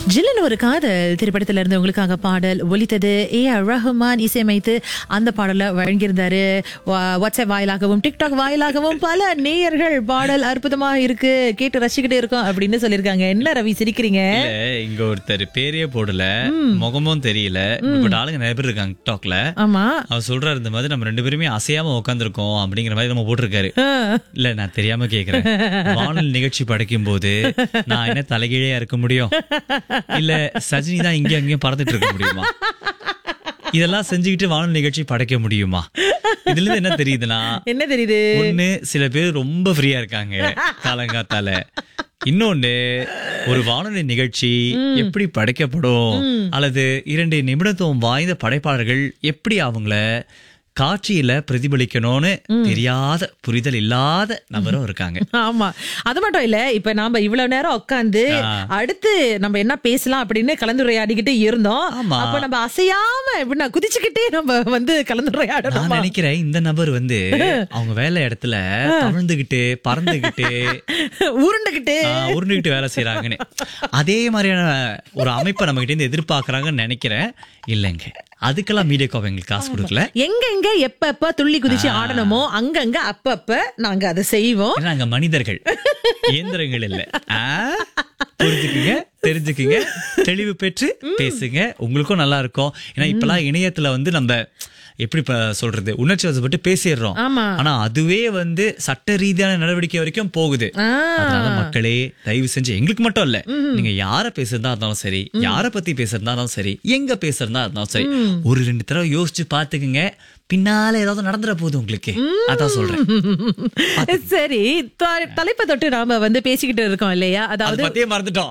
ஜில்லுன்னு ஒரு காதல் திரைப்படத்துல இருந்து உங்களுக்காக பாடல் ஒலித்தது ஏ ஆர் ரஹ்மான் இசையமைத்து அந்த பாடலை வழங்கியிருந்தாரு வா- வாட்ஸ்அப் வாயிலாகவும் டிக்டாக் வாயிலாகவும் பல நேயர்கள் பாடல் அற்புதமா இருக்கு கேட்டு ரசிக்கிட்டே இருக்கோம் அப்படின்னு சொல்லியிருக்காங்க என்ன ரவி சிரிக்கிறீங்க இல்ல இங்க ஒருத்தர் பேரே போடல முகமும் தெரியல பட் ஆளுங்க நிறைய பேர் இருக்காங்க டிக்டாக்ல ஆமா அவர் சொல்றாரு இந்த மாதிரி நம்ம ரெண்டு பேருமே அசையாம உட்காந்துருக்கோம் அப்படிங்கிற மாதிரி நம்ம போட்டிருக்காரு ஆ. இல்ல நான் தெரியாம கேக்குறேன் வானொலி நிகழ்ச்சி படைக்கும் போது நான் என்ன தலைகீழையா இருக்க முடியும் இல்ல சஜினி தான் இங்கேயும் அங்கேயும் பறந்துட்டு இருக்க முடியுமா இதெல்லாம் செஞ்சுக்கிட்டு வானொலி நிகழ்ச்சி படைக்க முடியுமா இதுல இருந்து என்ன தெரியுதுன்னா என்ன தெரியுது ஒண்ணு சில பேர் ரொம்ப ஃப்ரீயா இருக்காங்க காலங்காத்தால இன்னொன்னு ஒரு வானொலி நிகழ்ச்சி எப்படி படைக்கப்படும் அல்லது இரண்டு நிமிடத்துவம் வாய்ந்த படைப்பாளர்கள் எப்படி அவங்கள காட்சியில பிரதிபலிக்கணும்னு தெரியாத புரிதல் இல்லாத நபரும் இருக்காங்க ஆமா அது மட்டும் இல்ல இப்ப நாம இவ்வளவு நேரம் உட்காந்து அடுத்து நம்ம என்ன பேசலாம் அப்படின்னு கலந்துரையாடிக்கிட்டே இருந்தோம் ஆமா. அப்ப நம்ம அசையாம எப்படின்னா குதிச்சுக்கிட்டே நம்ம வந்து கலந்துரையாடணும் நான் நினைக்கிறேன் இந்த நபர் வந்து அவங்க வேலை இடத்துல தவழ்ந்துகிட்டு பறந்துகிட்டு உருண்டுகிட்டு ஆஹ், உருண்டுகிட்டு வேலை செய்யறாங்கன்னு அதே மாதிரியான ஒரு அமைப்பை நம்ம கிட்ட இருந்து எதிர்பார்க்கறாங்கன்னு நினைக்கிறேன் இல்லைங்க அதுக்கெல்லாம் மீடியா காப் எங்களுக்கு காசு கொடுக்கல எங்க எங்க எப்ப எப்ப துள்ளி குதிச்சு ஆடணுமோ அங்கங்க அப்பப்ப நாங்க அதை செய்வோம் ஏன்னா நாங்க மனிதர்கள் இயந்திரங்கள் இல்ல ஆ? புரிஞ்சுக்குங்க தெரிஞ்சுக்குங்க தெளிவு பெற்று பேசுங்க உங்களுக்கும் நல்லா இருக்கும் ஏன்னா இப்பெல்லாம் இணையத்துல வந்து நம்ம எப்படி இப்ப சொல்றது உணர்ச்சி வசப்பட்டு பேசிடுறோம் ஆமா ஆனா அதுவே வந்து சட்ட ரீதியான நடவடிக்கை வரைக்கும் போகுது ஆ. அதனால மக்களே தயவு செஞ்சு எங்களுக்கு மட்டும் இல்ல நீங்க யார பேசுறதா இருந்தாலும் சரி யார பத்தி பேசுறதா இருந்தாலும் சரி எங்க பேசுறதா இருந்தாலும் சரி ஒரு ரெண்டு தடவை யோசிச்சு பாத்துக்குங்க பின்னால ஏதாவது நடந்துட போகுது உங்களுக்கு அதான் சொல்றேன் சரி த- தலைப்பை தொட்டு நாம வந்து பேசிக்கிட்டு இருக்கோம் இல்லையா அது அதாவது பத்தியே மறந்துட்டோம்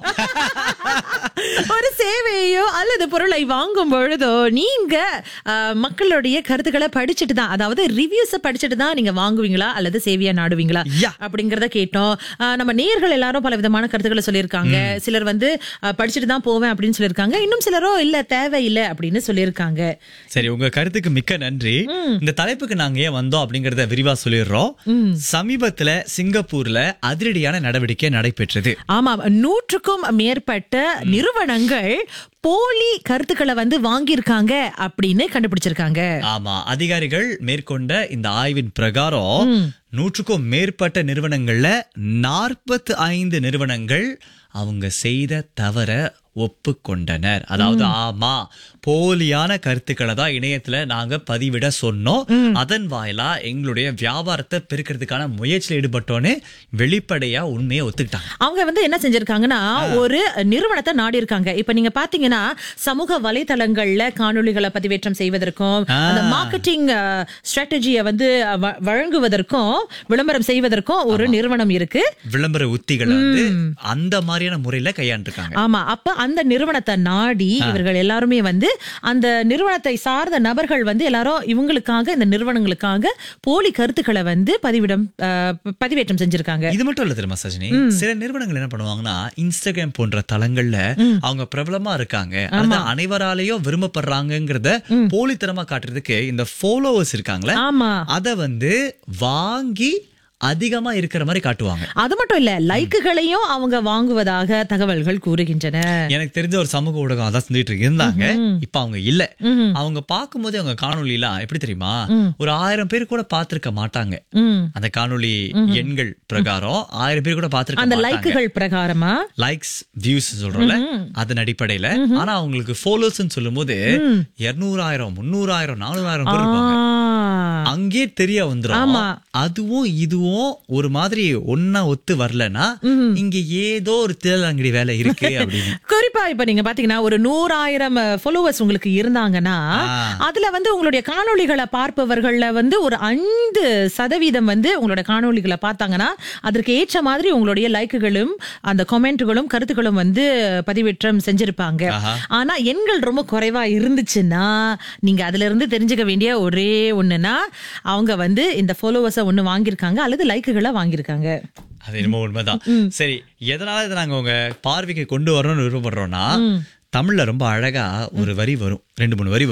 ஒரு சேவையோ அல்லது பொருளை வாங்கும் பொழுதோ நீங்க அஹ், மக்களுடைய கருத்துக்களை படிச்சுட்டு தான் அதாவது ரிவ்யூஸ படிச்சுட்டு தான் நீங்க வாங்குவீங்களா அல்லது சேவையா நாடுவீங்களா யா. அப்படிங்கறத கேட்டோம் அஹ், நம்ம நேர்கள் எல்லாரும் பல விதமான கருத்துக்களை சொல்லியிருக்காங்க சிலர் வந்து அஹ், படிச்சுட்டு தான் போவேன் அப்படின்னு சொல்லியிருக்காங்க இன்னும் சிலரோ இல்ல தேவையில்லை அப்படின்னு சொல்லியிருக்காங்க சரி உங்க கருத்துக்கு மிக்க நன்றி இந்த தலைப்புக்கு நாங்க ஏன் வந்தோம் அப்படிங்கறத விரிவா சொல்லிடுறோம் சமீபத்துல சிங்கப்பூர்ல அதிரடியான நடவடிக்கை நடைபெற்றது ஆமா நூற்றுக்கும் மேற்பட்ட நிறுவனங்கள் போலி கருத்துக்களை வந்து வாங்கியிருக்காங்க அப்படின்னு கண்டுபிடிச்சிருக்காங்க ஆமா அதிகாரிகள் மேற்கொண்ட இந்த ஆய்வின் பிரகாரம் நூற்றுக்கும் மேற்பட்ட நிறுவனங்கள்ல நாற்பத்தி ஐந்து நிறுவனங்கள் அவங்க செய்த தவற ஒப்புக்கொண்டனர் அதாவது ஆமா போலியான கருத்துக்களை தான் இணையத்துல நாங்க பதிவிட சொன்னோம் அதன் வாயிலா எங்களுடைய வியாபாரத்தை பெருக்கிறதுக்கான முயற்சியில் ஈடுபட்டோன்னு வெளிப்படையா உண்மையை ஒத்துக்கிட்டாங்க அவங்க வந்து என்ன செஞ்சிருக்காங்கன்னா ஒரு நிறுவனத்தை நாடி இருக்காங்க இப்ப நீங்க பாத்தீங்கன்னா சமூக வலைதளங்கள்ல காணொளிகளை பதிவேற்றம் செய்வதற்கும் அந்த மார்க்கெட்டிங் ஸ்ட்ராட்டஜியை வந்து அஹ், வ- வழங்குவதற்கும் விளம்பரம் செய்வதற்கும் ஒரு நிறுவனம் இருக்கு விளம்பர உத்திகளை வந்து அந்த மாதிரியான முறையில கையாண்டிருக்காங்க ஆமா அப்ப அந்த நிறுவனத்தை நாடி இவர்கள் எல்லாருமே வந்து அந்த நிறுவனத்தை சார்ந்த நபர்கள் வந்து எல்லாரும் இவங்களுக்காக இந்த நிறுவனங்களுக்காக போலி கருத்துக்களை வந்து பதிவிடம் அஹ், பதிவேற்றம் செஞ்சிருக்காங்க இது மட்டும் இல்ல தெரியுமா சஜினி சில நிறுவனங்கள் என்ன பண்ணுவாங்கன்னா இன்ஸ்டாகிராம் போன்ற தளங்கள்ல அவங்க பிரபலமா இருக்காங்க அல்லது அனைவராலேயும் விரும்பப்படுறாங்கங்கிறத போலித்தனமா காட்டுறதுக்கு இந்த ஃபாலோவர்ஸ் இருக்காங்களே ஆமா அத வந்து வாங்கி அதிகமா இருக்கிற மாதிரி காட்டுவாங்க அது மட்டும் இல்ல லைக்குகளையும் அவங்க வாங்குவதாக தகவல்கள் கூறுகின்றன எனக்கு தெரிஞ்ச ஒரு சமூக ஊடகம் அதான் செஞ்சுட்டு இருக்கு- இருந்தாங்க இப்ப அவங்க இல்ல அவங்க பார்க்கும்போது அவங்க காணொளி எல்லாம் எப்படி தெரியுமா ஒரு ஆயிரம் பேர் கூட பார்த்திருக்க மாட்டாங்க ம். அந்த காணொளி எண்கள் பிரகாரம் ஆயிரம் பேர் கூட பார்த்திருக்க அந்த மாட்டாங்க லைக்குகள் பிரகாரமா லைக்ஸ் வியூஸ் சொல்றோம்ல அதன் அடிப்படையில ஆனா அவங்களுக்கு ஃபாலோவர்ஸ் சொல்லும்போது இருநூறாயிரம் முன்னூறாயிரம் நானூறாயிரம் பேர் இருப்பாங்க ஆ. அங்கே தெரிய வந்துரும் ஆமா. அதுவும் இதுவும் ஒரு மாதிரி ஒன்னா ஒத்து வரலன்னா இங்க ஏதோ ஒரு தேலங்கடி வேலை இருக்கு அப்படின்னு குறிப்பா இப்ப நீங்க பாத்தீங்கன்னா ஒரு நூறாயிரம் ஃபாலோவர்ஸ் உங்களுக்கு இருந்தாங்கன்னா ஆ. அதுல வந்து உங்களுடைய காணொளிகளை பார்ப்பவர்கள்ல வந்து ஒரு ஐந்து சதவீதம் வந்து உங்களோட காணொளிகளை பார்த்தாங்கன்னா அதற்கு ஏற்ற மாதிரி உங்களுடைய லைக்குகளும் அந்த கமெண்ட்டுகளும் கருத்துக்களும் வந்து பதிவேற்றம் செஞ்சிருப்பாங்க ஆஹா. ஆனா எண்கள் ரொம்ப குறைவா இருந்துச்சுன்னா நீங்க அதுல இருந்து தெரிஞ்சுக்க வேண்டிய ஒரே ஒண்ணுன்னா அவங்க வந்து இந்த ஃபாலோவர்ஸ ஒண்ணு வாங்கியிருக்காங்க அல்லது லைக்குகளை வாங்கியிருக்காங்க அது என்னமோ உண்மைதான் சரி எதனால இதை நாங்க உங்க பார்வைக்கு கொண்டு வரணும்னு விருப்பப்படுறோம்னா தமிழ்ல ரொம்ப அழகா ஒரு வரி வரும் ரெண்டு மூணு வரி வரும்